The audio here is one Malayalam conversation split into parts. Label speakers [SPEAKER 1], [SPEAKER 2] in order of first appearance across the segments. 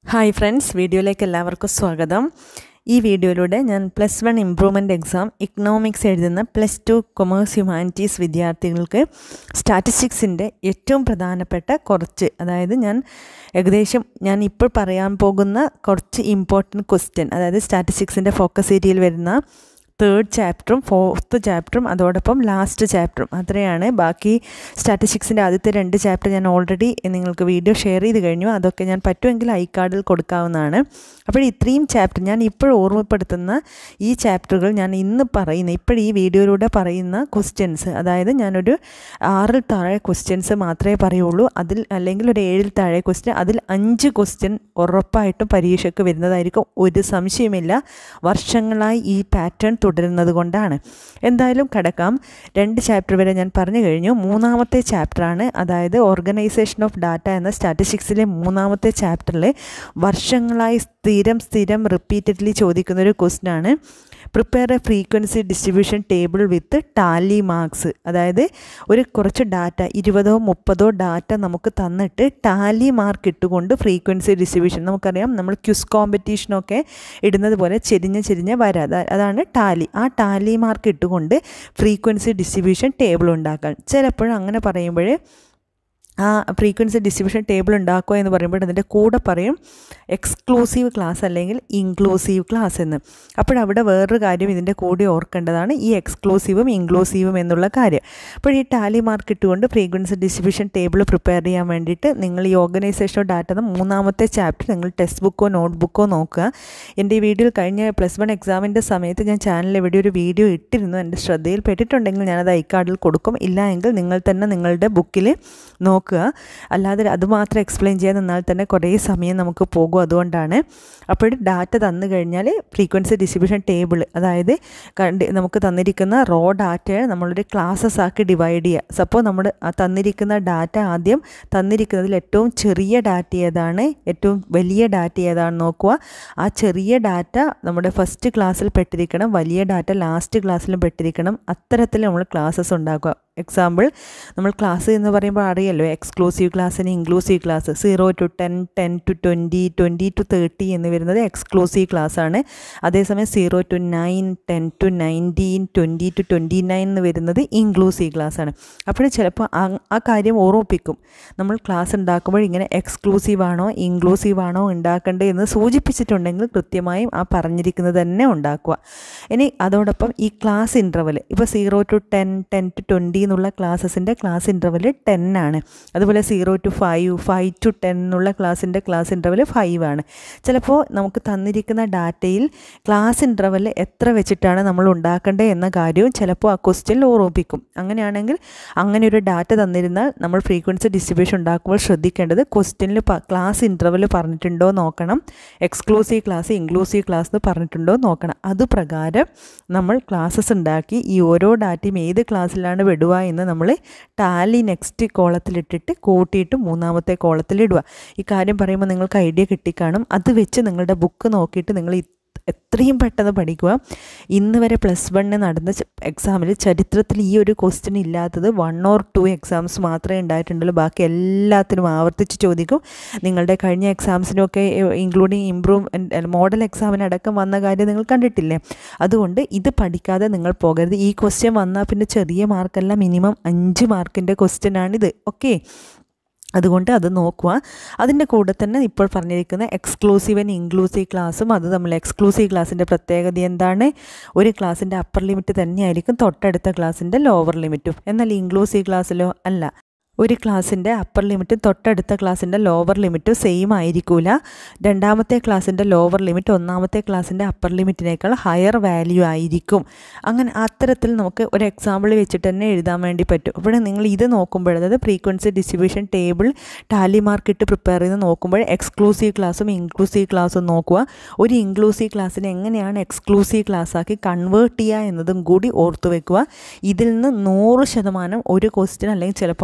[SPEAKER 1] ഹായ് ഫ്രണ്ട്സ് വീഡിയോയിലേക്ക് എല്ലാവർക്കും സ്വാഗതം ഈ വീഡിയോയിലൂടെ ഞാൻ plus one improvement exam economics എഴുതുന്ന പ്ലസ് ടു കൊമേഴ്സ് ഹ്യൂമാനിറ്റീസ് വിദ്യാർത്ഥികൾക്ക് സ്റ്റാറ്റിസ്റ്റിക്സിൻ്റെ ഏറ്റവും പ്രധാനപ്പെട്ട കുറച്ച് അതായത് ഞാൻ ഏകദേശം ഞാൻ ഇപ്പോൾ പറയാൻ പോകുന്ന കുറച്ച് ഇമ്പോർട്ടൻറ്റ് ക്വസ്റ്റ്യൻ അതായത് സ്റ്റാറ്റിസ്റ്റിക്സിൻ്റെ ഫോക്കസ് ഏരിയയിൽ വരുന്ന തേർഡ് ചാപ്റ്ററും ഫോർത്ത് ചാപ്റ്ററും അതോടൊപ്പം ലാസ്റ്റ് ചാപ്റ്ററും അത്രയാണ് ബാക്കി സ്റ്റാറ്റിസ്റ്റിക്സിൻ്റെ ആദ്യത്തെ രണ്ട് ചാപ്റ്റർ ഞാൻ ഓൾറെഡി നിങ്ങൾക്ക് വീഡിയോ ഷെയർ ചെയ്ത് കഴിഞ്ഞു അതൊക്കെ ഞാൻ പറ്റുമെങ്കിൽ ഐ കാർഡിൽ കൊടുക്കാവുന്നതാണ് അപ്പോൾ ഇത്രയും ചാപ്റ്റർ ഞാൻ ഇപ്പോൾ ഓർമ്മപ്പെടുത്തുന്ന ഈ ചാപ്റ്ററുകൾ ഞാൻ ഇന്ന് പറയുന്ന ഇപ്പോൾ ഈ വീഡിയോയിലൂടെ പറയുന്ന ക്വസ്റ്റ്യൻസ് അതായത് ഞാനൊരു ആറിൽ താഴെ ക്വസ്റ്റ്യൻസ് മാത്രമേ പറയുള്ളൂ അതിൽ അല്ലെങ്കിൽ ഒരു ഏഴിൽ താഴെ ക്വസ്റ്റ്യൻ അതിൽ അഞ്ച് ക്വസ്റ്റ്യൻ ഉറപ്പായിട്ടും പരീക്ഷയ്ക്ക് വരുന്നതായിരിക്കും ഒരു സംശയമില്ല വർഷങ്ങളായി ഈ പാറ്റേൺ തുടരുന്നത് കൊണ്ടാണ് എന്തായാലും കടക്കാം രണ്ട് ചാപ്റ്റർ വരെ ഞാൻ പറഞ്ഞു കഴിഞ്ഞു മൂന്നാമത്തെ ചാപ്റ്ററാണ് അതായത് ഓർഗനൈസേഷൻ ഓഫ് ഡാറ്റ എന്ന സ്റ്റാറ്റിസ്റ്റിക്സിലെ മൂന്നാമത്തെ ചാപ്റ്ററിൽ വർഷങ്ങളായി സ്ഥിരം സ്ഥിരം റിപ്പീറ്റഡ്ലി ചോദിക്കുന്ന ഒരു ക്വസ്റ്റ്യൻ ആണ് prepare a frequency distribution table with tally marks അതായത് ഒരു കുറച്ച് ഡാറ്റ ഇരുപതോ മുപ്പതോ ഡാറ്റ നമുക്ക് തന്നിട്ട് ടാലി മാർക്ക് ഇട്ടുകൊണ്ട് ഫ്രീക്വൻസി ഡിസ്ട്രിബ്യൂഷൻ നമുക്കറിയാം നമ്മൾ ക്യുസ് കോമ്പറ്റീഷനൊക്കെ ഇടുന്നത് പോലെ ചെരിഞ്ഞ് ചെരിഞ്ഞ് വര അതാണ് ടാലി ആ ടാലി മാർക്ക് ഇട്ടുകൊണ്ട് ഫ്രീക്വൻസി ഡിസ്ട്രിബ്യൂഷൻ ടേബിൾ ഉണ്ടാക്കാൻ ചിലപ്പോൾ അങ്ങനെ പറയുമ്പോൾ ആ ഫ്രീക്വൻസി ഡിസ്ട്രിബ്യൂഷൻ ടേബിൾ ഉണ്ടാക്കുക എന്ന് പറയുമ്പോൾ അതിൻ്റെ കൂടെ പറയും എക്സ്ക്ലൂസീവ് ക്ലാസ് അല്ലെങ്കിൽ ഇൻക്ലൂസീവ് ക്ലാസ് എന്ന് അപ്പോഴവിടെ വേറൊരു കാര്യം ഇതിൻ്റെ കൂടെ ഓർക്കേണ്ടതാണ് ഈ എക്സ്ക്ലൂസീവും ഇൻക്ലൂസീവും എന്നുള്ള കാര്യം അപ്പോൾ ഈ ടാലി മാർക്ക് ഇട്ടുകൊണ്ട് ഫ്രീക്വൻസി ഡിസ്ട്രിബ്യൂഷൻ ടേബിൾ പ്രിപ്പയർ ചെയ്യാൻ വേണ്ടിയിട്ട് നിങ്ങൾ ഈ ഓർഗനൈസേഷൻ ഓഫ് ഡാറ്റ എന്ന മൂന്നാമത്തെ ചാപ്റ്റർ നിങ്ങൾ ടെക്സ്റ്റ് ബുക്കോ നോട്ട് ബുക്കോ നോക്കുക എൻ്റെ ഈ വീഡിയോയിൽ കഴിഞ്ഞ പ്ലസ് വൺ എക്സാമിൻ്റെ സമയത്ത് ഞാൻ ചാനലിൽ എവിടെ ഒരു വീഡിയോ ഇട്ടിരുന്നു എൻ്റെ ശ്രദ്ധയിൽപ്പെട്ടിട്ടുണ്ടെങ്കിൽ ഞാനത് ഐ കാർഡിൽ കൊടുക്കും ഇല്ല എങ്കിൽ നിങ്ങൾ തന്നെ നിങ്ങളുടെ ബുക്കിൽ നോക്കുക അല്ലാതെ അതുമാത്രം എക്സ്പ്ലെയിൻ ചെയ്യാൻ നിന്നാൽ തന്നെ കുറേ സമയം നമുക്ക് പോകും അതുകൊണ്ടാണ് അപ്പോൾ ഡാറ്റ തന്നു കഴിഞ്ഞാൽ ഫ്രീക്വൻസി ഡിസ്ട്രിബ്യൂഷൻ ടേബിൾ അതായത് നമുക്ക് തന്നിരിക്കുന്ന റോ ഡാറ്റയെ നമ്മളൊരു ക്ലാസ്സസ് ആക്കി ഡിവൈഡ് ചെയ്യുക സപ്പോൾ നമ്മൾ ആ തന്നിരിക്കുന്ന ഡാറ്റ ആദ്യം തന്നിരിക്കുന്നതിൽ ഏറ്റവും ചെറിയ ഡാറ്റ ഏതാണ് ഏറ്റവും വലിയ ഡാറ്റ ഏതാണെന്ന് നോക്കുക ആ ചെറിയ ഡാറ്റ നമ്മുടെ ഫസ്റ്റ് ക്ലാസ്സിൽ പെട്ടിരിക്കണം വലിയ ഡാറ്റ ലാസ്റ്റ് ക്ലാസ്സിലും പെട്ടിരിക്കണം അത്തരത്തിൽ നമ്മൾ ക്ലാസ്സസ് ഉണ്ടാക്കുക എക്സാമ്പിൾ നമ്മൾ ക്ലാസ് എന്ന് പറയുമ്പോൾ അറിയാലോ എക്സ്ക്ലൂസീവ് ക്ലാസ്സിന് inclusive class zero to ten ten to twenty twenty to thirty എന്ന് വരുന്നത് എക്സ്ക്ലൂസീവ് ക്ലാസ് ആണ് അതേസമയം zero to nine ten to nineteen twenty to twenty nine എന്ന് വരുന്നത് ഇൻക്ലൂസീവ് ക്ലാസ് ആണ് അപ്പോൾ ചിലപ്പോൾ ആ കാര്യം ഓർമ്മിപ്പിക്കും നമ്മൾ ക്ലാസ് ഉണ്ടാക്കുമ്പോൾ ഇങ്ങനെ എക്സ്ക്ലൂസീവ് ആണോ ഇൻക്ലൂസീവ് ആണോ ഉണ്ടാക്കേണ്ടത് എന്ന് സൂചിപ്പിച്ചിട്ടുണ്ടെങ്കിൽ കൃത്യമായും ആ പറഞ്ഞിരിക്കുന്നത് തന്നെ ഉണ്ടാക്കുക ഇനി അതോടൊപ്പം ഈ ക്ലാസ് ഇൻ്റർവൽ ഇപ്പോൾ zero to ten ten to twenty എന്നുള്ള ക്ലാസ്സസിൻ്റെ ക്ലാസ് ഇൻ്റർവൽ ടെൻ ആണ് അതുപോലെ zero to five five to ten എന്നുള്ള ക്ലാസ്സിൻ്റെ ക്ലാസ് ഇൻ്റർവൽ ഫൈവ് ആണ് ചിലപ്പോൾ നമുക്ക് തന്നിരിക്കുന്ന ഡാറ്റയിൽ ക്ലാസ് ഇൻ്റർവൽ എത്ര വെച്ചിട്ടാണ് നമ്മൾ ഉണ്ടാക്കേണ്ടത് എന്ന കാര്യവും ചിലപ്പോൾ ആ ക്വസ്റ്റ്യനിൽ ഓർമ്മിപ്പിക്കും അങ്ങനെയാണെങ്കിൽ അങ്ങനെ ഒരു ഡാറ്റ തന്നിരുന്നാൽ നമ്മൾ ഫ്രീക്വൻസി ഡിസ്ട്രിബ്യൂഷൻ ഉണ്ടാക്കുമ്പോൾ ശ്രദ്ധിക്കേണ്ടത് ക്വസ്റ്റ്യനിൽ ക്ലാസ് ഇൻ്റർവൽ പറഞ്ഞിട്ടുണ്ടോ നോക്കണം എക്സ്ക്ലൂസീവ് ക്ലാസ് ഇൻക്ലൂസീവ് ക്ലാസ് എന്ന് പറഞ്ഞിട്ടുണ്ടോ നോക്കണം അതുപ്രകാരം നമ്മൾ ക്ലാസ്സസ് ഉണ്ടാക്കി ഈ ഓരോ ഡാറ്റയും ഏത് ക്ലാസ്സിലാണ് വിടുക എന്ന് നമ്മൾ ടാലി നെക്സ്റ്റ് കോളത്തിലിട്ടിട്ട് കൂട്ടിയിട്ട് മൂന്നാമത്തെ കോളത്തിലിടുക ഈ കാര്യം പറയുമ്പോൾ നിങ്ങൾക്ക് ഐഡിയ കിട്ടിക്കാണും അത് വെച്ച് നിങ്ങളുടെ ബുക്ക് നോക്കിയിട്ട് നിങ്ങൾ എത്രയും പെട്ടെന്ന് പഠിക്കുക ഇന്ന് വരെ പ്ലസ് വണ്ണിന് നടന്ന എക്സാമിൽ ചരിത്രത്തിൽ ഈ ഒരു ക്വസ്റ്റ്യൻ ഇല്ലാത്തത് വൺ ഓർ ടു എക്സാംസ് മാത്രമേ ഉണ്ടായിട്ടുള്ളൂ ബാക്കി എല്ലാത്തിനും ആവർത്തിച്ച് ചോദിക്കും നിങ്ങളുടെ കഴിഞ്ഞ എക്സാംസിനൊക്കെ ഇൻക്ലൂഡിങ് ഇമ്പ്രൂവ് മോഡൽ എക്സാമിനടക്കം വന്ന കാര്യം നിങ്ങൾ കണ്ടിട്ടില്ലേ അതുകൊണ്ട് ഇത് പഠിക്കാതെ നിങ്ങൾ പോകരുത് ഈ ക്വസ്റ്റ്യൻ വന്നാൽ പിന്നെ ചെറിയ മാർക്കല്ല മിനിമം അഞ്ച് മാർക്കിൻ്റെ ക്വസ്റ്റ്യൻ ആണിത് ഓക്കെ അതുകൊണ്ട് അത് നോക്കുക അതിൻ്റെ കൂടെ തന്നെ ഇപ്പോൾ പറഞ്ഞിരിക്കുന്ന എക്സ്ക്ലൂസീവ് ആൻഡ് ഇൻക്ലൂസീവ് ക്ലാസ്സും അത് നമ്മൾ എക്സ്ക്ലൂസീവ് ക്ലാസ്സിൻ്റെ പ്രത്യേകത എന്താണ് ഒരു ക്ലാസ്സിൻ്റെ അപ്പർ ലിമിറ്റ് തന്നെയായിരിക്കും തൊട്ടടുത്ത ക്ലാസ്സിൻ്റെ ലോവർ ലിമിറ്റും എന്നാൽ ഇൻക്ലൂസീവ് ക്ലാസ്സിലോ അല്ല ഒരു ക്ലാസ്സിൻ്റെ അപ്പർ ലിമിറ്റും തൊട്ടടുത്ത ക്ലാസ്സിൻ്റെ ലോവർ ലിമിറ്റും സെയിം ആയിരിക്കില്ല രണ്ടാമത്തെ ക്ലാസ്സിൻ്റെ ലോവർ ലിമിറ്റ് ഒന്നാമത്തെ ക്ലാസ്സിൻ്റെ അപ്പർ ലിമിറ്റിനേക്കാൾ ഹയർ വാല്യൂ ആയിരിക്കും അങ്ങനെ അത്തരത്തിൽ നമുക്ക് ഒരു എക്സാമ്പിൾ വെച്ചിട്ട് തന്നെ എഴുതാൻ വേണ്ടി പറ്റും ഇവിടെ നിങ്ങൾ ഇത് നോക്കുമ്പോൾ അതായത് frequency distribution table tally mark ഇട്ട് പ്രിപ്പയർ ചെയ്ത് നോക്കുമ്പോൾ എക്സ്ക്ലൂസീവ് ക്ലാസ്സും ഇൻക്ലൂസീവ് ക്ലാസ്സും നോക്കുക ഒരു ഇൻക്ലൂസീവ് ക്ലാസ്സിനെ എങ്ങനെയാണ് എക്സ്ക്ലൂസീവ് ക്ലാസ്സാക്കി കൺവേർട്ട് ചെയ്യുക എന്നതും കൂടി ഓർത്തു വെക്കുക ഇതിൽ നിന്ന് നൂറ് ശതമാനം ഒരു ക്വസ്റ്റ്യൻ അല്ലെങ്കിൽ ചിലപ്പോൾ ആ രണ്ട്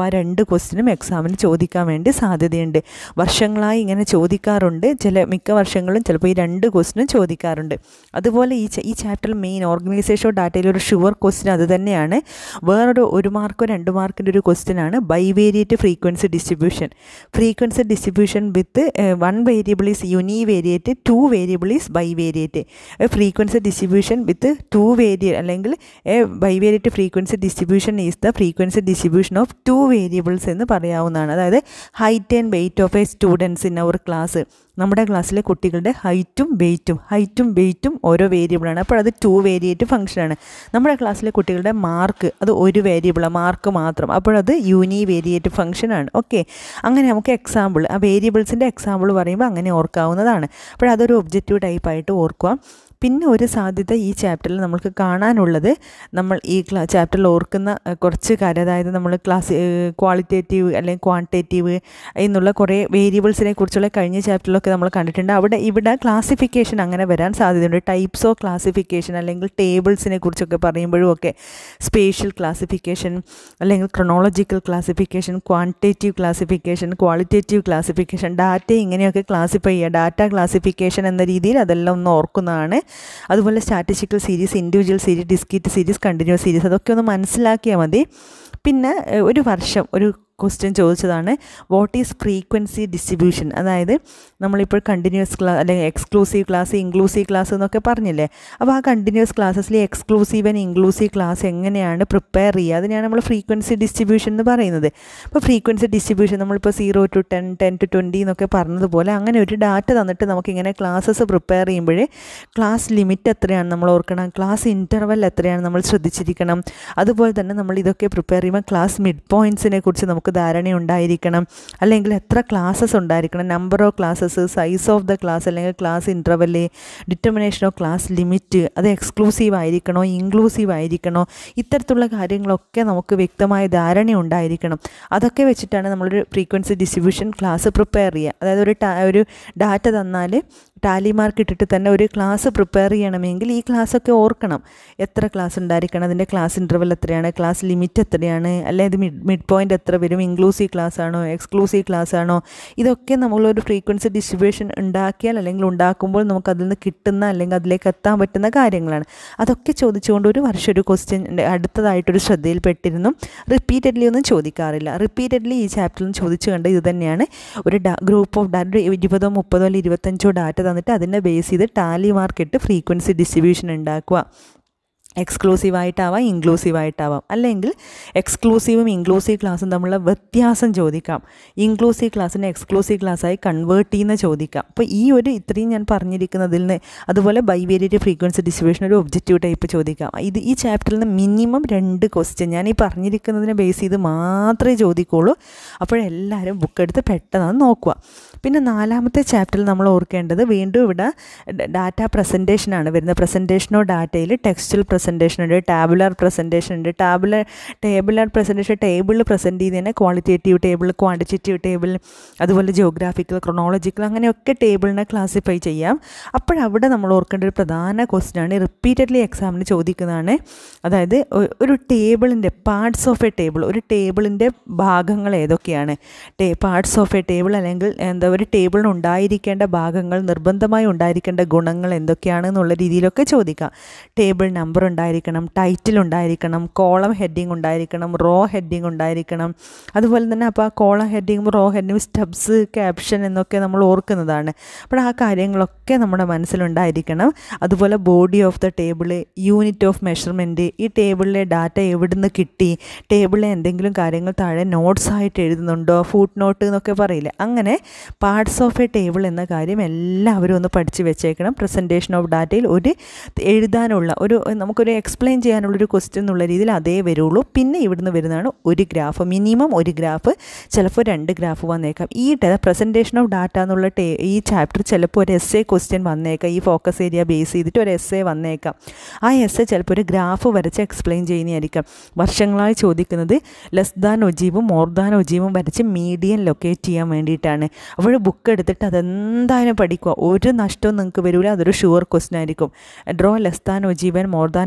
[SPEAKER 1] രണ്ട് ക്വസ്റ്റിനും എക്സാമിന് ചോദിക്കാൻ വേണ്ടി സാധ്യതയുണ്ട് വർഷങ്ങളായി ഇങ്ങനെ ചോദിക്കാറുണ്ട് ചില മിക്ക വർഷങ്ങളും ചിലപ്പോൾ ഈ രണ്ട് ക്വസ്റ്റിനും ചോദിക്കാറുണ്ട് അതുപോലെ ഈ ഈ ചാപ്റ്ററിൽ മെയിൻ ഓർഗനൈസേഷൻ ഓഫ് ഡാറ്റയിൽ ഒരു ഷുവർ ക്വസ്റ്റ്യൻ അത് തന്നെയാണ് വേറൊരു ഒരു മാർക്കോ രണ്ട് മാർക്കിൻ്റെ ഒരു ക്വസ്റ്റ്യൻ ആണ് bivariate frequency distribution frequency distribution with one variable is univariate two variable is bivariate frequency distribution with two വേരിയ അല്ലെങ്കിൽ bivariate frequency distribution is the frequency distribution of two variables എന്ന് പറയാവുന്നതാണ് അതായത് height and weight of a students in our class നമ്മുടെ ക്ലാസ്സിലെ കുട്ടികളുടെ ഹൈറ്റും വെയിറ്റും ഹൈറ്റും വെയിറ്റും ഓരോ വേരിയബിളാണ് അപ്പോൾ അത് ടു വേരിയേറ്റ് ഫംഗ്ഷനാണ് നമ്മുടെ ക്ലാസ്സിലെ കുട്ടികളുടെ മാർക്ക് അത് ഒരു വേരിയബിളാണ് മാർക്ക് മാത്രം അപ്പോഴത് യൂനി വേരിയേറ്റ് ഫംഗ്ഷനാണ് ഓക്കെ അങ്ങനെ നമുക്ക് എക്സാമ്പിൾ ആ വേരിയബിൾസിൻ്റെ എക്സാമ്പിൾ പറയുമ്പോൾ അങ്ങനെ ഓർക്കാവുന്നതാണ് അപ്പോൾ അതൊരു ഒബ്ജക്റ്റീവ് ടൈപ്പായിട്ട് ഓർക്കുക പിന്നെ ഒരു സാധ്യത ഈ ചാപ്റ്ററിൽ നമുക്ക് കാണാനുള്ളത് നമ്മൾ ഈ ക്ലാ ചാപ്റ്ററിൽ ഓർക്കുന്ന കുറച്ച് കാര്യം അതായത് നമ്മൾ ക്ലാസ് ക്വാളിറ്റേറ്റീവ് അല്ലെങ്കിൽ ക്വാണ്ടിറ്റേറ്റീവ് എന്നുള്ള കുറേ വേരിയബിൾസിനെ കുറിച്ചുള്ള കഴിഞ്ഞ ചാപ്റ്ററിലൊക്കെ നമ്മൾ കണ്ടിട്ടുണ്ട് അവിടെ ഇവിടെ ക്ലാസിഫിക്കേഷൻ അങ്ങനെ വരാൻ സാധ്യതയുണ്ട് ടൈപ്സ് ഓഫ് ക്ലാസിഫിക്കേഷൻ അല്ലെങ്കിൽ ടേബിൾസിനെ കുറിച്ചൊക്കെ പറയുമ്പോഴും ഒക്കെ സ്പേഷ്യൽ ക്ലാസിഫിക്കേഷൻ അല്ലെങ്കിൽ chronological classification quantitative classification qualitative classification data ഇങ്ങനെയൊക്കെ ക്ലാസിഫൈ ചെയ്യുക ഡാറ്റ ക്ലാസിഫിക്കേഷൻ എന്ന രീതിയിൽ അതെല്ലാം ഒന്ന് ഓർക്കുന്നതാണ് അതുപോലെ statistical series individual series discrete series continuous series അതൊക്കെ ഒന്ന് മനസ്സിലാക്കിയാൽ മതി പിന്നെ ഒരു വർഷം ഒരു ക്വസ്റ്റ്യൻ ചോദിച്ചതാണ് വാട്ട് ഈസ് ഫ്രീക്വൻസി ഡിസ്ട്രിബ്യൂഷൻ അതായത് നമ്മളിപ്പോൾ കണ്ടിന്യൂസ് ക്ലാസ് അല്ലെങ്കിൽ എക്സ്ക്ലൂസീവ് ക്ലാസ് ഇൻക്ലൂസീവ് ക്ലാസ് എന്നൊക്കെ പറഞ്ഞില്ലേ അപ്പോൾ ആ കണ്ടിന്യൂസ് ക്ലാസ്സസിൽ എക്സ്ക്ലൂസീവ് ആൻഡ് ഇൻക്ലൂസീവ് ക്ലാസ് എങ്ങനെയാണ് പ്രിപ്പയർ ചെയ്യുക അതിനാണ് നമ്മൾ ഫ്രീക്വൻസി ഡിസ്ട്രിബ്യൂഷൻ എന്ന് പറയുന്നത് അപ്പോൾ ഫ്രീക്വൻസി ഡിസ്ട്രിബ്യൂഷൻ നമ്മളിപ്പോൾ zero to ten ten to twenty എന്നൊക്കെ പറഞ്ഞതുപോലെ അങ്ങനെ ഒരു ഡാറ്റ തന്നിട്ട് നമുക്കിങ്ങനെ ക്ലാസ്സസ് പ്രിപ്പയർ ചെയ്യുമ്പോഴേ ക്ലാസ് ലിമിറ്റ് എത്രയാണ് നമ്മൾ ഓർക്കണം ക്ലാസ് ഇൻ്റർവൽ എത്രയാണ് നമ്മൾ ശ്രദ്ധിച്ചിരിക്കണം അതുപോലെ തന്നെ നമ്മൾ ഇതൊക്കെ പ്രിപ്പയർ ചെയ്യുമ്പോൾ ക്ലാസ് മിഡ് പോയിൻറ്റ്സിനെ കുറിച്ച് നമുക്ക് ധാരണയുണ്ടായിരിക്കണം അല്ലെങ്കിൽ എത്ര ക്ലാസ്സസ് ഉണ്ടായിരിക്കണം number of classes size of the class അല്ലെങ്കിൽ class interval determination of class limit അത് എക്സ്ക്ലൂസീവ് ആയിരിക്കണോ ഇൻക്ലൂസീവ് ആയിരിക്കണോ ഇത്തരത്തിലുള്ള കാര്യങ്ങളൊക്കെ നമുക്ക് വ്യക്തമായ ധാരണ ഉണ്ടായിരിക്കണം അതൊക്കെ വെച്ചിട്ടാണ് നമ്മളൊരു ഫ്രീക്വൻസി ഡിസ്ട്രിബ്യൂഷൻ ക്ലാസ് പ്രിപ്പയർ ചെയ്യുക അതായത് ഒരു ഒരു ഡാറ്റ തന്നാൽ ടാലി മാർക്ക് ഇട്ടിട്ട് തന്നെ ഒരു ക്ലാസ് പ്രിപ്പയർ ചെയ്യണമെങ്കിൽ ഈ ക്ലാസ്സൊക്കെ ഓർക്കണം എത്ര ക്ലാസ് ഉണ്ടായിരിക്കണം അതിൻ്റെ ക്ലാസ് ഇൻ്റർവൽ എത്രയാണ് ക്ലാസ് ലിമിറ്റ് എത്രയാണ് അല്ലെങ്കിൽ ഇത് മിഡ് മിഡ് പോയിൻ്റ് എത്ര വരും ഇൻക്ലൂസീവ് ക്ലാസ് ആണോ എക്സ്ക്ലൂസീവ് ക്ലാസ് ആണോ ഇതൊക്കെ നമ്മളൊരു ഫ്രീക്വൻസി ഡിസ്ട്രിബ്യൂഷൻ ഉണ്ടാക്കിയാൽ അല്ലെങ്കിൽ ഉണ്ടാക്കുമ്പോൾ നമുക്ക് അതിൽ നിന്ന് കിട്ടുന്ന അല്ലെങ്കിൽ അതിലേക്ക് എത്താൻ പറ്റുന്ന കാര്യങ്ങളാണ് അതൊക്കെ ചോദിച്ചുകൊണ്ട് ഒരു വർഷം ഒരു ക്വസ്റ്റ്യൻ അടുത്തതായിട്ടൊരു ശ്രദ്ധയിൽപ്പെട്ടിരുന്നു റിപ്പീറ്റഡ്ലി ഒന്നും ചോദിക്കാറില്ല റിപ്പീറ്റഡ്ലി ഈ ചാപ്റ്ററിൽ ചോദിച്ചു കണ്ട ഇത് തന്നെയാണ് ഒരു ഗ്രൂപ്പ് ഓഫ് ഡാറ്റ ഇരുപതോ മുപ്പതോ അല്ലെങ്കിൽ ഇരുപത്തഞ്ചോ ഡാറ്റ തന്നിട്ട് അതിനെ ബേസ് ചെയ്ത് ടാലി മാർക്കിട്ട് ഫ്രീക്വൻസി ഡിസ്ട്രിബ്യൂഷൻ ഉണ്ടാക്കുക എക്സ്ക്ലൂസീവ് ആയിട്ടാവാം ഇൻക്ലൂസീവ് ആയിട്ടാവാം അല്ലെങ്കിൽ എക്സ്ക്ലൂസീവും ഇൻക്ലൂസീവ് ക്ലാസ്സും തമ്മിലുള്ള വ്യത്യാസം ചോദിക്കാം ഇൻക്ലൂസീവ് ക്ലാസ്സിനെ എക്സ്ക്ലൂസീവ് ക്ലാസ്സായി കൺവേർട്ട് ചെയ്യുന്ന ചോദിക്കാം അപ്പോൾ ഈ ഒരു ഇത്രയും ഞാൻ പറഞ്ഞിരിക്കുന്നതിൽ നിന്ന് അതുപോലെ ബൈവേരിയറ്റ് ഫ്രീക്വൻസി ഡിസ്ട്രിബ്യൂഷൻ ഒരു ഒബ്ജക്റ്റീവ് ടൈപ്പ് ചോദിക്കാം ഇത് ഈ ചാപ്റ്ററിൽ നിന്ന് മിനിമം രണ്ട് ക്വസ്റ്റ്യൻ ഞാൻ ഈ പറഞ്ഞിരിക്കുന്നതിനെ ബേസ് ചെയ്ത് മാത്രമേ ചോദിക്കുള്ളൂ അപ്പോഴെല്ലാവരും ബുക്ക് എടുത്ത് പെട്ടെന്ന് നോക്കുക പിന്നെ നാലാമത്തെ ചാപ്റ്ററിൽ നമ്മൾ ഓർക്കേണ്ടത് വീണ്ടും ഇവിടെ ഡാറ്റ പ്രസൻറ്റേഷനാണ് വരുന്നത് പ്രസൻറ്റേഷനോ ഡാറ്റയിൽ ടെക്സ്റ്റൽ പ്രസൻറ്റേഷൻ ഉണ്ട് ടാബുലർ പ്രസൻറ്റേഷൻ ഉണ്ട് ടാബുലർ ടേബുലർ പ്രസൻറ്റേഷൻ ടേബിളിൽ പ്രസൻറ്റ് ചെയ്യുന്നതിന് ക്വാളിറ്റേറ്റീവ് ടേബിൾ ക്വാണ്ടിറ്റേറ്റീവ് ടേബിൾ അതുപോലെ ജോഗ്രാഫിക്കൽ ക്രൊണോളജിക്കൽ അങ്ങനെയൊക്കെ ടേബിളിനെ ക്ലാസിഫൈ ചെയ്യാം അപ്പോഴവിടെ നമ്മൾ ഓർക്കേണ്ട ഒരു പ്രധാന ക്വസ്റ്റ്യനാണ് റിപ്പീറ്റഡ്ലി എക്സാമിന് ചോദിക്കുന്നതാണ് അതായത് ഒരു ടേബിളിൻ്റെ പാർട്സ് ഓഫ് എ ടേബിൾ ഒരു ടേബിളിൻ്റെ ഭാഗങ്ങൾ ഏതൊക്കെയാണ് ടേ പാർട്സ് ഓഫ് എ ടേബിൾ അല്ലെങ്കിൽ എന്താ ഒരു ടേബിളിന് ഉണ്ടായിരിക്കേണ്ട ഭാഗങ്ങൾ നിർബന്ധമായി ഉണ്ടായിരിക്കേണ്ട ഗുണങ്ങൾ എന്തൊക്കെയാണ് എന്നുള്ള രീതിയിലൊക്കെ ചോദിക്കാം ടേബിൾ നമ്പർ ഉണ്ടായിരിക്കണം ടൈറ്റിൽ ഉണ്ടായിരിക്കണം കോളം ഹെഡിങ് ഉണ്ടായിരിക്കണം റോ ഹെഡിങ് ഉണ്ടായിരിക്കണം അതുപോലെ തന്നെ അപ്പോൾ ആ കോളം ഹെഡിങ്ങും റോ ഹെഡിങ്ങും സ്റ്റെപ്സ് ക്യാപ്ഷൻ എന്നൊക്കെ നമ്മൾ ഓർക്കുന്നതാണ് അപ്പോൾ ആ കാര്യങ്ങളൊക്കെ നമ്മുടെ മനസ്സിലുണ്ടായിരിക്കണം അതുപോലെ body of the table unit of measurement ഈ ടേബിളിലെ ഡാറ്റ എവിടുന്ന് കിട്ടി ടേബിളിലെ എന്തെങ്കിലും കാര്യങ്ങൾ താഴെ നോട്ട്സ് ആയിട്ട് എഴുതുന്നുണ്ടോ ഫുഡ് നോട്ട് എന്നൊക്കെ പറയില്ലേ അങ്ങനെ പാർട്സ് ഓഫ് എ ടേബിൾ എന്ന കാര്യം എല്ലാവരും ഒന്ന് പഠിച്ച് വെച്ചേക്കണം പ്രസൻറ്റേഷൻ ഓഫ് ഡാറ്റയിൽ ഒരു എഴുതാനുള്ള ഒരു നമുക്കൊരു എക്സ്പ്ലെയിൻ ചെയ്യാനുള്ളൊരു ക്വസ്റ്റ്യൻ എന്നുള്ള രീതിയിൽ അതേ വരുള്ളൂ പിന്നെ ഇവിടുന്ന് വരുന്നതാണ് ഒരു ഗ്രാഫ് മിനിമം ഒരു ഗ്രാഫ് ചിലപ്പോൾ രണ്ട് ഗ്രാഫ് വന്നേക്കാം ഈ പ്രസൻറ്റേഷൻ ഓഫ് ഡാറ്റ എന്നുള്ള ടേ ഈ ചാപ്റ്റർ ചിലപ്പോൾ ഒരു എസ് എ ക്വസ്റ്റ്യൻ വന്നേക്കാം ഈ ഫോക്കസ് ഏരിയ ബേസ് ചെയ്തിട്ട് ഒരു എസ് എ വന്നേക്കാം ആ എസ് എ ചിലപ്പോൾ ഒരു ഗ്രാഫ് വരച്ച് എക്സ്പ്ലെയിൻ ചെയ്യുന്നതായിരിക്കാം വർഷങ്ങളായി ചോദിക്കുന്നത് ലെസ് ദാൻ ഒജീവും മോർ ദാൻ ഒജീവും വരച്ച് മീഡിയൻ ലൊക്കേറ്റ് ചെയ്യാൻ വേണ്ടിയിട്ടാണ് അപ്പോൾ ബുക്ക് എടുത്തിട്ട് അതെന്തായാലും പഠിക്കുക ഒരു നഷ്ടവും നിങ്ങൾക്ക് വരില്ല അതൊരു ഷുവർ ക്വസ്റ്റ്യൻ ആയിരിക്കും ഡ്രോ ലെസ് ദാൻ ഒജീവൻ more than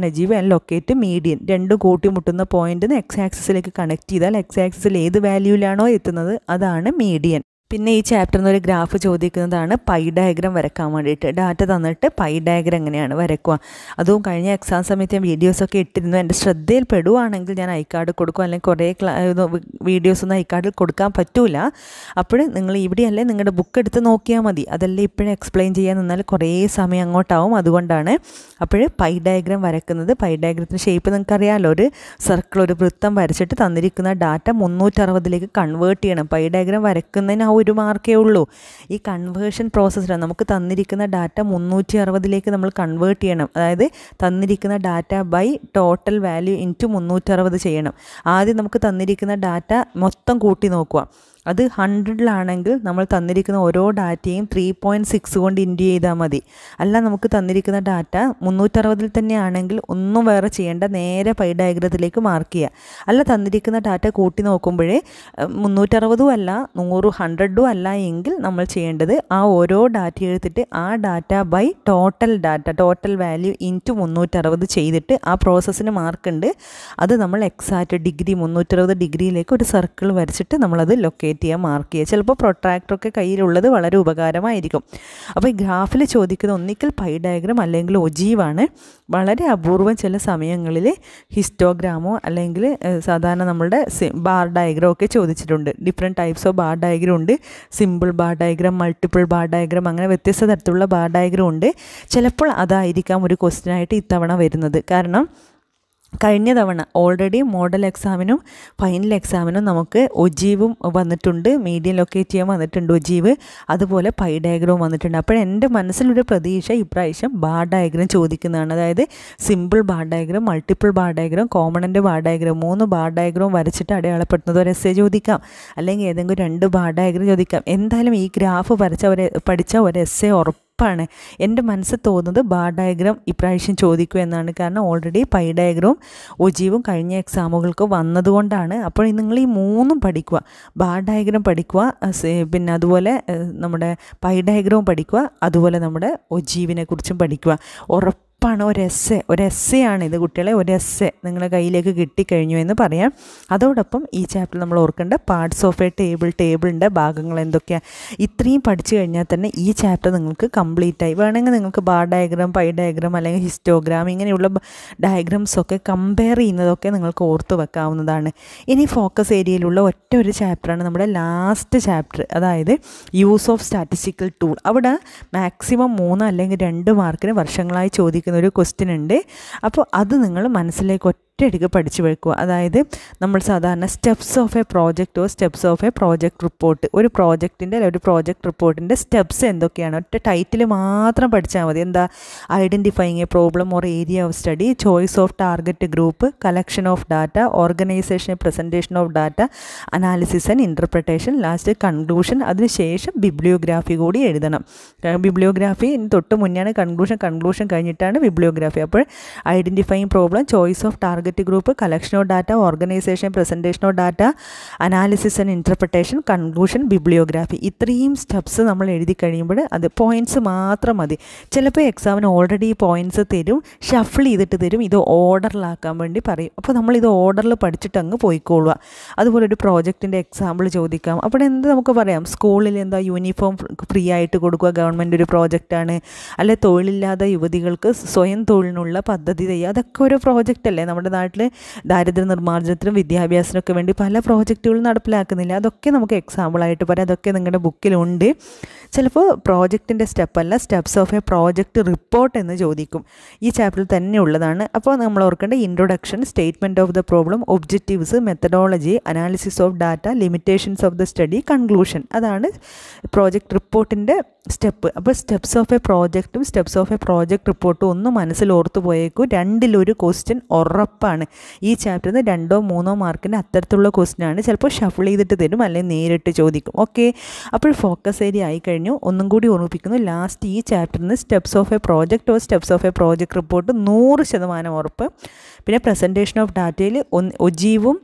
[SPEAKER 1] and ogive and locate median രണ്ടും കൂട്ടിമുട്ടുന്ന പോയിന്റിന് എക്സ് ആക്സിസിലേക്ക് കണക്ട് ചെയ്താൽ എക്സ് ആക്സിസിൽ ഏത് വാല്യൂവിലാണോ എത്തുന്നത് അതാണ് മീഡിയൻ പിന്നെ ഈ ചാപ്റ്ററിൽ നിന്ന് ഒരു ഗ്രാഫ് ചോദിക്കുന്നതാണ് പൈ ഡയഗ്രാം വരക്കാൻ വേണ്ടിയിട്ട് ഡാറ്റ തന്നിട്ട് പൈ ഡയഗ്രാം എങ്ങനെയാണ് വരക്കുക അതും കഴിഞ്ഞ എക്സാം സമയത്ത് ഞാൻ വീഡിയോസൊക്കെ ഇട്ടിരുന്നു എൻ്റെ ശ്രദ്ധയിൽ പെടുവാണെങ്കിൽ ഞാൻ ഐ കാർഡ് കൊടുക്കും അല്ലെങ്കിൽ കുറേ വീഡിയോസ് ഒന്നും ഐ കാർഡിൽ കൊടുക്കാൻ പറ്റൂല അപ്പോൾ നിങ്ങൾ ഇവിടെയല്ലേ നിങ്ങളുടെ ബുക്ക് എടുത്ത് നോക്കിയാൽ മതി അതല്ലേ ഇപ്പോഴും എക്സ്പ്ലെയിൻ ചെയ്യാൻ നിന്നാൽ കുറേ സമയം അങ്ങോട്ടാവും അതുകൊണ്ടാണ് അപ്പോൾ പൈ ഡയഗ്രാം വരക്കുന്നത് പൈ ഡയഗ്രത്തിന് ഷേപ്പ് നിങ്ങൾക്ക് അറിയാമല്ലോ ഒരു സർക്കിൾ ഒരു വൃത്തം വരച്ചിട്ട് തന്നിരിക്കുന്ന ഡാറ്റ മുന്നൂറ്ററുപതിലേക്ക് കൺവേർട്ട് ചെയ്യണം പൈ ഡയഗ്രാം വരക്കുന്നതിന് ആ ഒരു മാർക്കേ ഉള്ളൂ ഈ കൺവേർഷൻ പ്രോസസ്സിലാണ് നമുക്ക് തന്നിരിക്കുന്ന ഡാറ്റ മുന്നൂറ്റി അറുപതിലേക്ക് നമ്മൾ കൺവേർട്ട് ചെയ്യണം അതായത് തന്നിരിക്കുന്ന data by total value into മുന്നൂറ്ററുപത് ചെയ്യണം ആദ്യം നമുക്ക് തന്നിരിക്കുന്ന ഡാറ്റ മൊത്തം കൂട്ടി നോക്കുക അത് ഹൺഡ്രഡിലാണെങ്കിൽ നമ്മൾ തന്നിരിക്കുന്ന ഓരോ ഡാറ്റയും ത്രീ പോയിൻറ്റ് സിക്സ് കൊണ്ട് ഇൻറ്റു ചെയ്താൽ മതി അല്ല നമുക്ക് തന്നിരിക്കുന്ന ഡാറ്റ മുന്നൂറ്ററുപതിൽ തന്നെ ആണെങ്കിൽ ഒന്നും വേറെ ചെയ്യേണ്ട നേരെ പൈ ഡയഗ്രത്തിലേക്ക് മാർക്ക് ചെയ്യുക അല്ല തന്നിരിക്കുന്ന ഡാറ്റ കൂട്ടി നോക്കുമ്പോഴേ മുന്നൂറ്ററുപതും അല്ല നൂറ് ഹൺഡ്രഡും അല്ല എങ്കിൽ നമ്മൾ ചെയ്യേണ്ടത് ആ ഓരോ ഡാറ്റ എടുത്തിട്ട് ആ data by total data total value into മുന്നൂറ്ററുപത് ചെയ്തിട്ട് ആ പ്രോസസ്സിന് മാർക്കുണ്ട് അത് നമ്മൾ എക്സാക്റ്റ് ഡിഗ്രി മുന്നൂറ്ററുപത് ഡിഗ്രിയിലേക്ക് ഒരു സർക്കിൾ വരച്ചിട്ട് നമ്മളത് ലൊക്കേറ്റ് ചെയ്യുക മാർക്ക് ചെയ്യുക ചിലപ്പോൾ പ്രൊട്രാക്ടറൊക്കെ കയ്യിലുള്ളത് വളരെ ഉപകാരമായിരിക്കും അപ്പോൾ ഈ ഗ്രാഫിൽ ചോദിക്കുന്ന ഒന്നിക്കൽ പൈ ഡയഗ്രാം അല്ലെങ്കിൽ ഒജീവാണ് വളരെ അപൂർവം ചില സമയങ്ങളിൽ ഹിസ്റ്റോഗ്രാമോ അല്ലെങ്കിൽ സാധാരണ നമ്മളുടെ ബാർ ഡയഗ്രാം ഒക്കെ ചോദിച്ചിട്ടുണ്ട് different types of bar diagram ഉണ്ട് simple bar diagram multiple bar diagram അങ്ങനെ വ്യത്യസ്ത തരത്തിലുള്ള ബാർ ഡയഗ്രാം ഉണ്ട് ചിലപ്പോൾ അതായിരിക്കാം ഒരു ക്വസ്റ്റ്യനായിട്ട് ഇത്തവണ വരുന്നത് കാരണം കഴിഞ്ഞ തവണ ഓൾറെഡി മോഡൽ എക്സാമിനും ഫൈനൽ എക്സാമിനും നമുക്ക് ഒജീവും വന്നിട്ടുണ്ട് മീഡിയം ലൊക്കേറ്റ് ചെയ്യാൻ വന്നിട്ടുണ്ട് ഒജീവ് അതുപോലെ പൈ ഡയഗ്രവും വന്നിട്ടുണ്ട് അപ്പോൾ എൻ്റെ മനസ്സിലൊരു പ്രതീക്ഷ ഇപ്രാവശ്യം ബാർ ഡയഗ്രാം ചോദിക്കുന്നതാണ് അതായത് simple bar diagram multiple bar diagram കോമണൻ്റ് ബാർ ഡയഗ്രാം മൂന്ന് ബാർ ഡയഗ്രാം വരച്ചിട്ട് അടയാളപ്പെടുന്നത് ഒരു എസ് എ ചോദിക്കാം അല്ലെങ്കിൽ ഏതെങ്കിലും രണ്ട് ബാർ ഡയഗ്രാം ചോദിക്കാം എന്തായാലും ഈ ഗ്രാഫ് വരച്ച ഒരു പഠിച്ച ഒരു എസ് എ ഉറപ്പ് ഉറപ്പാണ് എൻ്റെ മനസ്സിൽ തോന്നുന്നത് ബാർ ഡയഗ്രാം ഇപ്രാവശ്യം ചോദിക്കും എന്നാണ് കാരണം ഓൾറെഡി പൈ ഡയഗ്രവും ഒജീവും കഴിഞ്ഞ എക്സാമുകൾക്ക് വന്നതുകൊണ്ടാണ് അപ്പോൾ നിങ്ങൾ ഈ മൂന്നും പഠിക്കുക ബാർ ഡയഗ്രാം പഠിക്കുക പിന്നെ അതുപോലെ നമ്മുടെ പൈ ഡയഗ്രവും പഠിക്കുക അതുപോലെ നമ്മുടെ ഒജീവിനെ കുറിച്ചും പഠിക്കുക ഉറപ്പ് ഉറപ്പാണ് ഒരു എസ് ഒരു എസ് ആണ് ഇത് കുട്ടികളെ ഒരു എസ് നിങ്ങളുടെ കയ്യിലേക്ക് കിട്ടിക്കഴിഞ്ഞു എന്ന് പറയാം അതോടൊപ്പം ഈ ചാപ്റ്റർ നമ്മൾ ഓർക്കേണ്ട പാർട്സ് ഓഫ് എ ടേബിൾ ടേബിളിൻ്റെ ഭാഗങ്ങൾ എന്തൊക്കെയാണ് ഇത്രയും പഠിച്ചു കഴിഞ്ഞാൽ തന്നെ ഈ ചാപ്റ്റർ നിങ്ങൾക്ക് കംപ്ലീറ്റ് ആയി വേണമെങ്കിൽ നിങ്ങൾക്ക് ബാർ ഡയഗ്രാം പൈ ഡയഗ്രാം അല്ലെങ്കിൽ ഹിസ്റ്റോഗ്രാം ഇങ്ങനെയുള്ള ഡയഗ്രാംസ് ഒക്കെ കമ്പയർ ചെയ്യുന്നതൊക്കെ നിങ്ങൾക്ക് ഓർത്ത് വെക്കാവുന്നതാണ് ഇനി ഫോക്കസ് ഏരിയയിലുള്ള ഒറ്റ ഒരു ചാപ്റ്ററാണ് നമ്മുടെ ലാസ്റ്റ് ചാപ്റ്റർ അതായത് യൂസ് ഓഫ് സ്റ്റാറ്റിസ്റ്റിക്കൽ ടൂൾ അവിടെ മാക്സിമം മൂന്ന് അല്ലെങ്കിൽ രണ്ട് മാർക്കിന് വർഷങ്ങളായി ചോദിക്കുന്ന ഒരു ക്വസ്റ്റ്യൻ ഉണ്ട് അപ്പോൾ അത് നിങ്ങൾ മനസ്സിലേക്ക് ഒറ്റയടിക്ക് പഠിച്ചു വെക്കുക അതായത് നമ്മൾ സാധാരണ steps of a project oh steps of a project report ഒരു പ്രോജക്റ്റിൻ്റെ ഒരു പ്രോജക്റ്റ് റിപ്പോർട്ടിൻ്റെ സ്റ്റെപ്സ് എന്തൊക്കെയാണ് ഒറ്റ ടൈറ്റിൽ മാത്രം പഠിച്ചാൽ മതി എന്താ identifying a problem or area of study choice of target group collection of data organisation presentation of data analysis and interpretation last conclusion അതിനുശേഷം ബിബ്ലിയോഗ്രാഫി കൂടി എഴുതണം ബിബ്ലിയോഗ്രാഫി തൊട്ട് മുന്നെയാണ് കൺക്ലൂഷൻ കൺക്ലൂഷൻ കഴിഞ്ഞിട്ടാണ് ബിബ്ലിയോഗ്രാഫി അപ്പോൾ identifying problem choice of target group collection of data organisation presentation of data analysis and interpretation conclusion bibliography ഇത്രയും സ്റ്റെപ്സ് നമ്മൾ എഴുതി കഴിയുമ്പോൾ അത് പോയിൻറ്റ്സ് മാത്രം മതി ചിലപ്പോൾ എക്സാമിന് ഓൾറെഡി പോയിൻറ്റ്സ് തരും ഷഫിൾ ചെയ്തിട്ട് തരും ഇത് ഓർഡറിലാക്കാൻ വേണ്ടി പറയും അപ്പോൾ നമ്മൾ ഇത് ഓർഡറിൽ പഠിച്ചിട്ട് അങ്ങ് പോയിക്കോളുക അതുപോലെ ഒരു പ്രോജക്റ്റിൻ്റെ എക്സാമ്പിൾ ചോദിക്കാം അപ്പോൾ എന്ത് നമുക്ക് പറയാം സ്കൂളിൽ എന്താ യൂണിഫോം ഫ്രീ ആയിട്ട് കൊടുക്കുക ഗവൺമെൻറ് ഒരു പ്രോജക്റ്റാണ് അല്ലെ തൊഴിലില്ലാത്ത യുവതികൾക്ക് സ്വയം തൊഴിലിനുള്ള പദ്ധതി ചെയ്യുക അതൊക്കെ ഒരു പ്രോജക്റ്റ് അല്ലേ നമ്മുടെ നാട്ടിൽ ദാരിദ്ര്യ നിർമ്മാർജ്ജനത്തിനും വിദ്യാഭ്യാസത്തിനൊക്കെ വേണ്ടി പല പ്രോജക്റ്റുകളും നടപ്പിലാക്കുന്നില്ല അതൊക്കെ നമുക്ക് എക്സാമ്പിളായിട്ട് പറയാം അതൊക്കെ നിങ്ങളുടെ ബുക്കിലുണ്ട് ചിലപ്പോൾ പ്രോജക്റ്റിൻ്റെ സ്റ്റെപ്പ് അല്ല steps of a project report എന്ന് ചോദിക്കും ഈ ചാപ്റ്ററിൽ തന്നെ ഉള്ളതാണ് അപ്പോൾ നമ്മൾ ഓർക്കേണ്ട introduction statement of the problem objectives methodology analysis of data limitations of the study conclusion അതാണ് പ്രോജക്റ്റ് റിപ്പോർട്ടിൻ്റെ സ്റ്റെപ്പ് അപ്പോൾ സ്റ്റെപ്സ് ഓഫ് എ പ്രോജക്റ്റും സ്റ്റെപ്സ് ഓഫ് എ പ്രോജക്റ്റ് റിപ്പോർട്ടും ഒന്ന് മനസ്സിൽ ഓർത്ത് പോയേക്കും രണ്ടിലൊരു ക്വസ്റ്റ്യൻ ഉറപ്പാണ് ഈ ചാപ്റ്ററിൽ നിന്ന് രണ്ടോ മൂന്നോ മാർക്കിൻ്റെ അത്തരത്തിലുള്ള ക്വസ്റ്റ്യൻ ആണ് ചിലപ്പോൾ ഷഫിൾ ചെയ്തിട്ട് തരും അല്ലെങ്കിൽ നേരിട്ട് ചോദിക്കും ഓക്കെ അപ്പോൾ ഫോക്കസ് ഏരിയ ആയി കഴിഞ്ഞു ഒന്നും കൂടി ഓർമ്മിപ്പിക്കുന്നു ലാസ്റ്റ് ഈ ചാപ്റ്ററിൽ നിന്ന് steps of a project or steps of a project report നൂറ് ശതമാനം ഉറപ്പ് പിന്നെ പ്രസൻറ്റേഷൻ ഓഫ് ഡാറ്റയിൽ ഒജീവും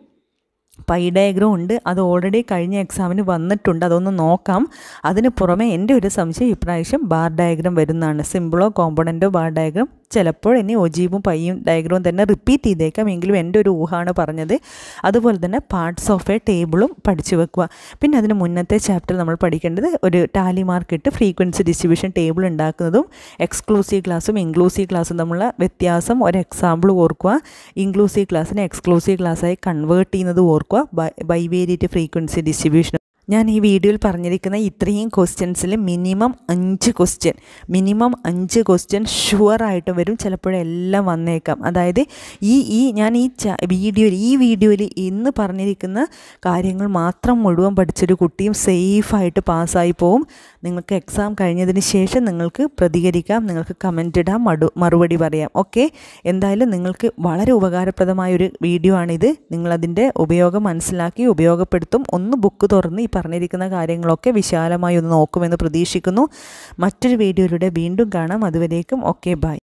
[SPEAKER 1] പൈ ഡയഗ്രാം ഉണ്ട് അത് ഓൾറെഡി കഴിഞ്ഞ എക്സാമിന് വന്നിട്ടുണ്ട് അതൊന്ന് നോക്കാം അതിന് പുറമെ എൻ്റെ ഒരു സംശയം ഇപ്രാവശ്യം ബാർ ഡയഗ്രാം വരുന്നതാണ് സിമ്പിളോ കോമ്പണൻറ്റോ ബാർ ഡയഗ്രാം ചിലപ്പോൾ ഇനി ഒജീബും പയ്യും ഡയഗ്രവും തന്നെ റിപ്പീറ്റ് ചെയ്തേക്കാം എങ്കിലും എൻ്റെ ഒരു ഊഹമാണ് പറഞ്ഞത് അതുപോലെ തന്നെ പാർട്സ് ഓഫ് എ ടേബിളും പഠിച്ചു വെക്കുക പിന്നെ അതിന് മുന്നത്തെ ചാപ്റ്റർ നമ്മൾ പഠിക്കേണ്ടത് ഒരു ടാലി മാർക്ക് ഇട്ട് ഫ്രീക്വൻസി ഡിസ്ട്രിബ്യൂഷൻ ടേബിൾ ഉണ്ടാക്കുന്നതും എക്സ്ക്ലൂസീവ് ക്ലാസ്സും ഇൻക്ലൂസീവ് ക്ലാസ്സും തമ്മിലുള്ള വ്യത്യാസം ഒരു എക്സാമ്പിൾ ഓർക്കുക ഇൻക്ലൂസീവ് ക്ലാസ്സിനെ എക്സ്ക്ലൂസീവ് ക്ലാസ്സായി കൺവേർട്ട് ചെയ്യുന്നത് ഓർക്കുക ബൈവേരിയറ്റ് ഫ്രീക്വൻസി ഡിസ്ട്രിബ്യൂഷൻ ഞാൻ ഈ വീഡിയോയിൽ പറഞ്ഞിരിക്കുന്ന ഇത്രയും ക്വസ്റ്റ്യൻസിൽ മിനിമം അഞ്ച് ക്വസ്റ്റ്യൻ മിനിമം അഞ്ച് ക്വസ്റ്റ്യൻ ഷുവറായിട്ട് വരും ചിലപ്പോഴെല്ലാം വന്നേക്കാം അതായത് ഈ ഈ ഞാൻ ഈ വീഡിയോയിൽ ഈ വീഡിയോയിൽ ഇന്ന് പറഞ്ഞിരിക്കുന്ന കാര്യങ്ങൾ മാത്രം മുഴുവൻ പഠിച്ചൊരു കുട്ടിയും സേഫായിട്ട് പാസ്സായി പോവും നിങ്ങൾക്ക് എക്സാം കഴിഞ്ഞതിന് ശേഷം നിങ്ങൾക്ക് പ്രതികരിക്കാം നിങ്ങൾക്ക് കമൻ്റ് ഇടാം മടു മറുപടി പറയാം ഓക്കെ എന്തായാലും നിങ്ങൾക്ക് വളരെ ഉപകാരപ്രദമായ ഒരു വീഡിയോ ആണിത് നിങ്ങളതിൻ്റെ ഉപയോഗം മനസ്സിലാക്കി ഉപയോഗപ്പെടുത്തും ഒന്ന് ബുക്ക് തുറന്ന് ഈ പറഞ്ഞിരിക്കുന്ന കാര്യങ്ങളൊക്കെ വിശാലമായി ഒന്ന് നോക്കുമെന്ന് പ്രതീക്ഷിക്കുന്നു മറ്റൊരു വീഡിയോയിലൂടെ വീണ്ടും കാണാം അതുവരേക്കും ഓക്കെ ബൈ